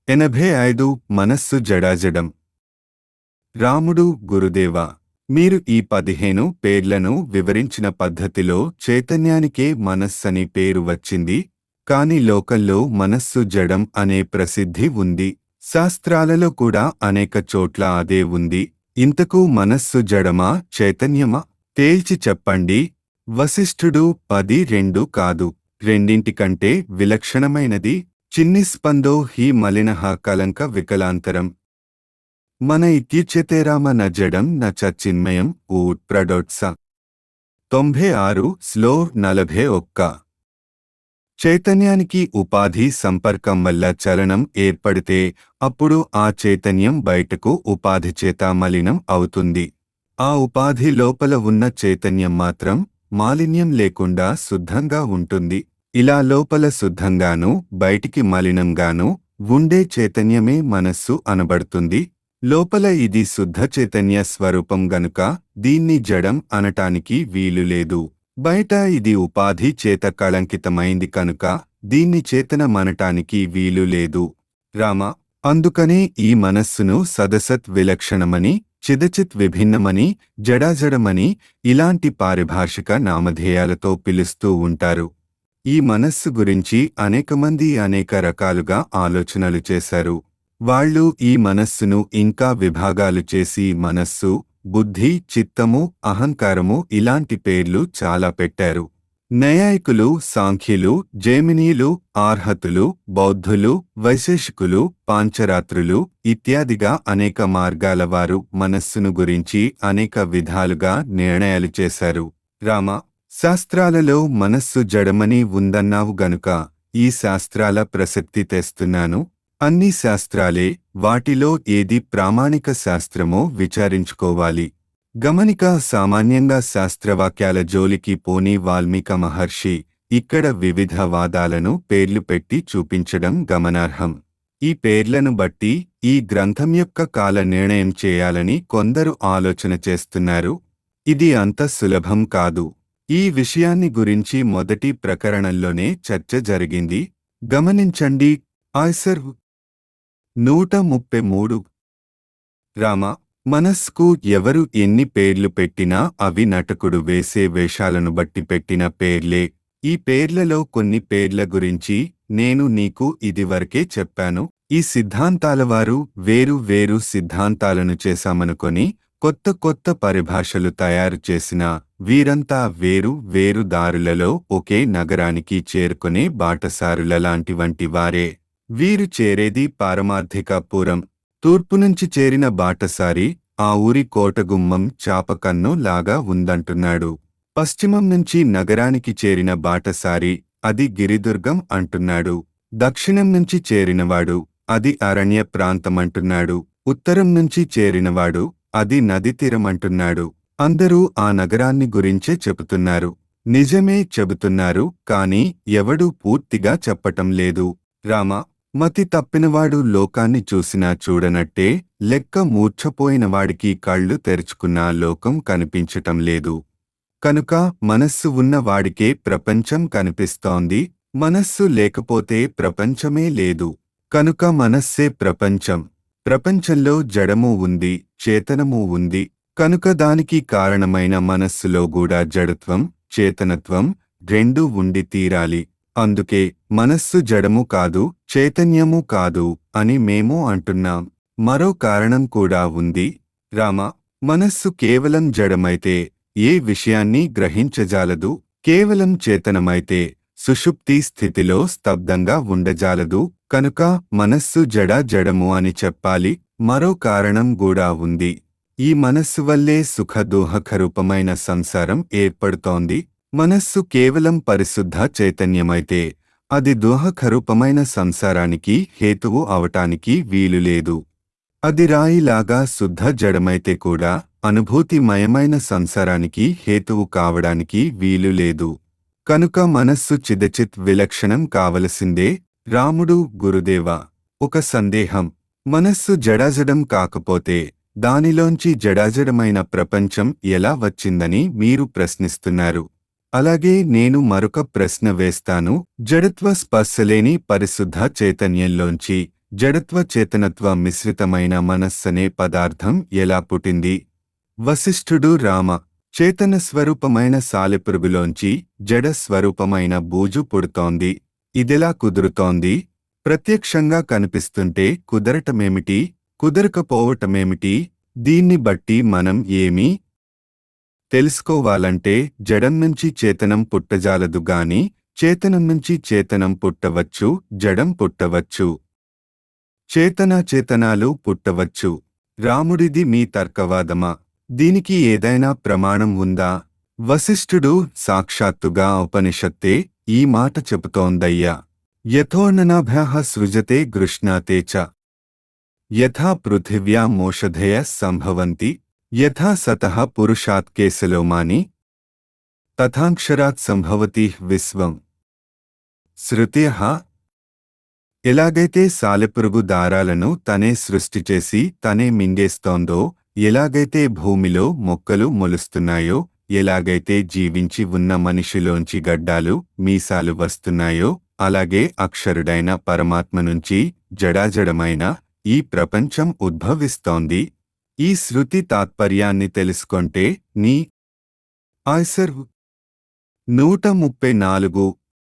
ఎనభై ఐదు మనస్సు జడాజడం రాముడు గురుదేవా మీరు ఈ పదిహేను పేర్లను వివరించిన పద్ధతిలో చైతన్యానికే మనస్సని పేరు వచ్చింది కాని లోకంలో మనస్సు జడం అనే ప్రసిద్ధి ఉంది శాస్త్రాలలో కూడా అనేక చోట్ల అదే ఉంది ఇంతకు మనస్సు జడమా చైతన్యమా తేల్చి చెప్పండి వశిష్ఠుడు పది రెండు కాదు రెండింటికంటే విలక్షణమైనది చిన్ని స్పందో హి మలినః కలంక వికలాంతరం మన ఇత్యుచ్యతేరామ న జడం న చ చిన్మయం ఊట్ ప్రడోట్స తొంభై ఆరు స్లో నలభై ఒక్క చైతన్యానికి ఉపాధి సంపర్కం వల్ల చలనం ఏర్పడితే అప్పుడు ఆ చైతన్యం బయటకు ఉపాధి చేత మలినం అవుతుంది ఆ ఉపాధి లోపల ఉన్న చైతన్యం మాత్రం మాలిన్యం లేకుండా శుద్ధంగా ఉంటుంది ఇలా లోపల శుద్ధంగానూ బయటికి మలినంగానూ ఉండే చైతన్యమే మనస్సు అనబడుతుంది లోపల ఇది శుద్ధ చైతన్య స్వరూపం గనుక దీన్ని జడం అనటానికి వీలు లేదు బయట ఇది ఉపాధి చేత కళంకితమైంది కనుక దీన్ని చేతనమనటానికి వీలు లేదు రామ అందుకనే ఈ మనస్సును సదసత్ విలక్షణమని చిదచిత్ విభిన్నమని జడాజడమని ఇలాంటి పారిభాషిక నామధేయాలతో పిలుస్తూ ఉంటారు ఈ మనస్సు గురించి అనేకమంది అనేక రకాలుగా ఆలోచనలు చేశారు వాళ్ళు ఈ మనస్సును ఇంకా విభాగాలు చేసి మనస్సు బుద్ధి చిత్తము అహంకారము ఇలాంటి పేర్లు చాలా పెట్టారు నైయాయికులు సాంఖ్యులు జైమినీలు ఆర్హతులు బౌద్ధులు వైశేషికులు పాంచరాత్రులు ఇత్యాదిగా అనేక మార్గాల వారు మనస్సును గురించి అనేక విధాలుగా నిర్ణయాలు చేశారు రామ శాస్త్రాలలో మనస్సు జడమని ఉందన్నావు గనుక ఈ శాస్త్రాల ప్రసక్తి తెస్తున్నాను అన్ని శాస్త్రాలే వాటిలో ఏది ప్రామాణిక శాస్త్రమో విచారించుకోవాలి గమనిక సామాన్యంగా శాస్త్రవాక్యాల జోలికి పోని వాల్మీక మహర్షి ఇక్కడ వివిధ వాదాలను పేర్లు పెట్టి చూపించడం గమనార్హం ఈ పేర్లను బట్టి ఈ గ్రంథం యొక్క కాల నిర్ణయం చేయాలని కొందరు ఆలోచన చేస్తున్నారు ఇది అంత సులభం కాదు ఈ విషయాన్ని గురించి మొదటి ప్రకరణంలోనే చర్చ జరిగింది గమనించండి ఆయ్సర్ నూట ముప్పై మూడు రామ మనస్కు ఎవరు ఎన్ని పేర్లు పెట్టినా అవి నటకుడు వేసే వేషాలను బట్టి పెట్టిన పేర్లే ఈ పేర్లలో కొన్ని పేర్ల గురించి నేను నీకు ఇదివరకే చెప్పాను ఈ సిద్ధాంతాల వారు వేరు వేరు సిద్ధాంతాలను చేశామనుకొని కొత్త కొత్త పరిభాషలు తయారు చేసిన వీరంతా వేరు వేరు దారులలో ఒకే నగరానికి చేరుకునే బాటసారుల లాంటి వంటి వారే వీరు చేరేది పారమార్థిక పురం తూర్పు నుంచి చేరిన బాటసారి ఆ ఊరి కోటగుమ్మం చాపకన్ను లాగా ఉందంటున్నాడు పశ్చిమం నుంచి నగరానికి చేరిన బాటసారి అది గిరిదుర్గం అంటున్నాడు దక్షిణం నుంచి చేరినవాడు అది అరణ్య ప్రాంతమంటున్నాడు ఉత్తరం నుంచి చేరినవాడు అది నది తీరమంటున్నాడు అందరూ ఆ నగరాన్ని గురించే చెబుతున్నారు నిజమే చెబుతున్నారు కాని ఎవడూ పూర్తిగా చెప్పటం లేదు రామ మతి తప్పినవాడు లోకాన్ని చూసినా చూడనట్టే లెక్క మూర్ఛపోయినవాడికి కళ్ళు తెరుచుకున్నా లోకం కనిపించటం లేదు కనుక మనస్సు ఉన్న వాడికే ప్రపంచం కనిపిస్తోంది మనస్సు లేకపోతే ప్రపంచమే లేదు కనుక మనస్సే ప్రపంచం ప్రపంచంలో జడము ఉంది చేతనము ఉంది కనుక దానికి కారణమైన మనస్సులో కూడా జడత్వం చేతనత్వం రెండూ ఉండి తీరాలి అందుకే మనస్సు జడము కాదు చైతన్యము కాదు అని మేము అంటున్నాం మరో కారణం కూడా ఉంది రామ మనస్సు కేవలం జడమైతే ఏ విషయాన్ని గ్రహించజాలదు కేవలం చేతనమైతే సుషుప్తి స్థితిలో స్తబ్దంగా ఉండజాలదు కనుక మనస్సు జడ జడము అని చెప్పాలి మరో కారణం కూడా ఉంది ఈ మనస్సు వల్లే సుఖదోహకరూపమైన సంసారం ఏర్పడుతోంది మనస్సు కేవలం పరిశుద్ధ చైతన్యమైతే అది దోహకరూపమైన సంసారానికి హేతువు అవటానికి వీలులేదు అది రాయిలాగా శుద్ధ జడమైతే కూడా అనుభూతిమయమైన సంసారానికి హేతువు కావడానికి వీలు లేదు కనుక మనస్సు చిదచిత్ విలక్షణం కావలసిందే రాముడు గురుదేవ ఒక సందేహం మనస్సు జడాజడం కాకపోతే దానిలోంచి జడాజడమైన ప్రపంచం ఎలా వచ్చిందని మీరు ప్రశ్నిస్తున్నారు అలాగే నేను మరొక ప్రశ్న వేస్తాను జడత్వ స్పర్శలేని పరిశుద్ధ చైతన్యంలోంచి జడత్వ చేతనత్వ మిశ్రితమైన మనస్సనే పదార్థం ఎలా పుట్టింది వశిష్ఠుడు రామ చేతన స్వరూపమైన సాలెపురుగులోంచి జడ స్వరూపమైన బూజు పుడుతోంది ఇదెలా కుదురుతోంది ప్రత్యక్షంగా కనిపిస్తుంటే కుదరటమేమిటి కుదరకపోవటమేమిటి దీన్ని బట్టి మనం ఏమీ తెలుసుకోవాలంటే జడం నుంచి చేతనం పుట్టజాలదు గాని చేతనం నుంచి చేతనం పుట్టవచ్చు జడం పుట్టవచ్చు చేతన చేతనాలు పుట్టవచ్చు రాముడిది మీ తర్కవాదమా దీనికి ఏదైనా ప్రమాణం ఉందా వశిష్ఠుడు సాక్షాత్తుగా ఉపనిషత్తే ఈ మాట చెబుతోందయ్యా యథోర్ణనాభ్యాః సృజతే గృష్ణాతే చ యథా పృథివ్యా మోషధయ సంభవంతి యథా సతః పురుషాత్ కేశలోమాని తథాక్షరాత్ సంభవతి విశ్వం శృత్యః ఎలాగైతే సాలెపురుగు దారాలను తనే సృష్టి చేసి తనే మింగేస్తోందో ఎలాగైతే భూమిలో మొక్కలు మొలుస్తున్నాయో ఎలాగైతే జీవించి ఉన్న మనిషిలోంచి గడ్డాలు మీసాలు వస్తున్నాయో అలాగే అక్షరుడైన పరమాత్మ నుంచి జడాజడమైన ఈ ప్రపంచం ఉద్భవిస్తోంది ఈ శృతి తాత్పర్యాన్ని తెలుసుకొంటే నీ ఆయ్సర్ నూట ముప్పై నాలుగు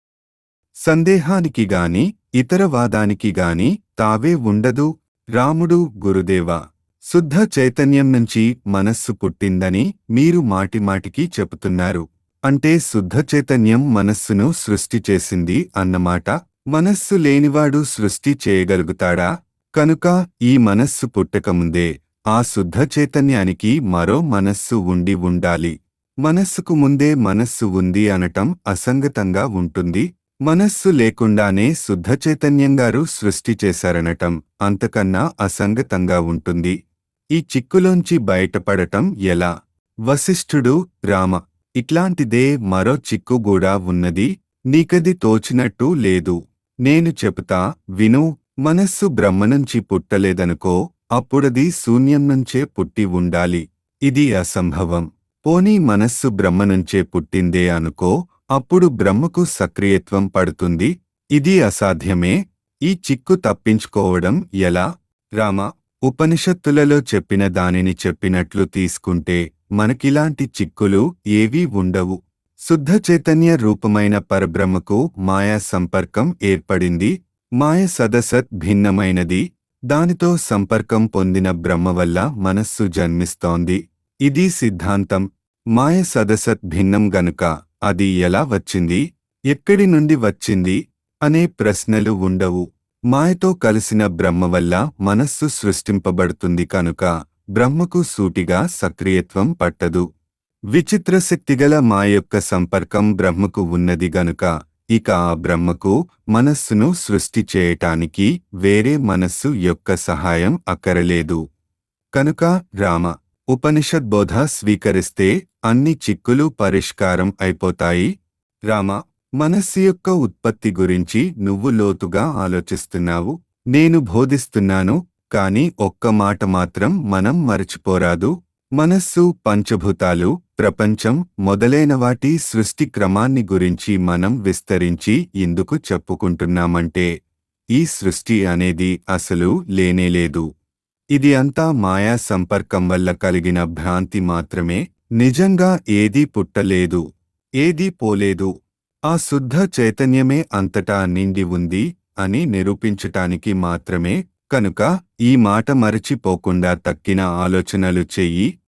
సందేహానికి గాని ఇతర వాదానికి గాని తావే ఉండదు రాముడు గురుదేవా శుద్ధ చైతన్యం నుంచి మనస్సు పుట్టిందని మీరు మాటిమాటికి చెబుతున్నారు అంటే శుద్ధ చైతన్యం మనస్సును సృష్టి చేసింది అన్నమాట మనస్సు లేనివాడు సృష్టి చేయగలుగుతాడా కనుక ఈ మనస్సు పుట్టకముందే ఆ శుద్ధ చైతన్యానికి మరో మనస్సు ఉండి ఉండాలి మనస్సుకు ముందే మనస్సు ఉంది అనటం అసంగతంగా ఉంటుంది మనస్సు లేకుండానే శుద్ధ చైతన్యంగారు సృష్టి చేశారనటం అంతకన్నా అసంగతంగా ఉంటుంది ఈ చిక్కులోంచి బయటపడటం ఎలా వశిష్ఠుడు రామ ఇట్లాంటిదే మరో చిక్కు కూడా ఉన్నది నీకది తోచినట్టు లేదు నేను చెబుతా విను మనస్సు బ్రహ్మనుంచి పుట్టలేదనుకో అప్పుడది శూన్యం నుంచే పుట్టి ఉండాలి ఇది అసంభవం పోనీ మనస్సు బ్రహ్మనుంచే పుట్టిందే అనుకో అప్పుడు బ్రహ్మకు సక్రియత్వం పడుతుంది ఇది అసాధ్యమే ఈ చిక్కు తప్పించుకోవడం ఎలా రామ ఉపనిషత్తులలో చెప్పిన దానిని చెప్పినట్లు తీసుకుంటే మనకిలాంటి చిక్కులు ఏవీ ఉండవు శుద్ధ చైతన్య రూపమైన పరబ్రహ్మకు మాయా సంపర్కం ఏర్పడింది మాయ సదసత్ భిన్నమైనది దానితో సంపర్కం పొందిన బ్రహ్మ వల్ల మనస్సు జన్మిస్తోంది ఇది సిద్ధాంతం మాయ సదసత్ భిన్నం గనుక అది ఎలా వచ్చింది ఎక్కడి నుండి వచ్చింది అనే ప్రశ్నలు ఉండవు మాయతో కలిసిన బ్రహ్మ వల్ల మనస్సు సృష్టింపబడుతుంది కనుక బ్రహ్మకు సూటిగా సక్రియత్వం పట్టదు విచిత్ర శక్తిగల మా యొక్క సంపర్కం బ్రహ్మకు ఉన్నది గనుక ఇక ఆ బ్రహ్మకు మనస్సును సృష్టి చేయటానికి వేరే మనస్సు యొక్క సహాయం అక్కరలేదు కనుక రామ ఉపనిషద్ బోధ స్వీకరిస్తే అన్ని చిక్కులు పరిష్కారం అయిపోతాయి రామ మనస్సు యొక్క ఉత్పత్తి గురించి నువ్వు లోతుగా ఆలోచిస్తున్నావు నేను బోధిస్తున్నాను కాని ఒక్క మాట మాత్రం మనం మరచిపోరాదు మనస్సు పంచభూతాలు ప్రపంచం మొదలైన వాటి సృష్టి క్రమాన్ని గురించి మనం విస్తరించి ఇందుకు చెప్పుకుంటున్నామంటే ఈ సృష్టి అనేది అసలు లేనేలేదు ఇది అంతా మాయా సంపర్కం వల్ల కలిగిన భ్రాంతి మాత్రమే నిజంగా ఏదీ పుట్టలేదు ఏదీ పోలేదు ఆ శుద్ధ చైతన్యమే అంతటా నిండి ఉంది అని నిరూపించటానికి మాత్రమే కనుక ఈ మాట మరచిపోకుండా తక్కిన ఆలోచనలు చెయ్యి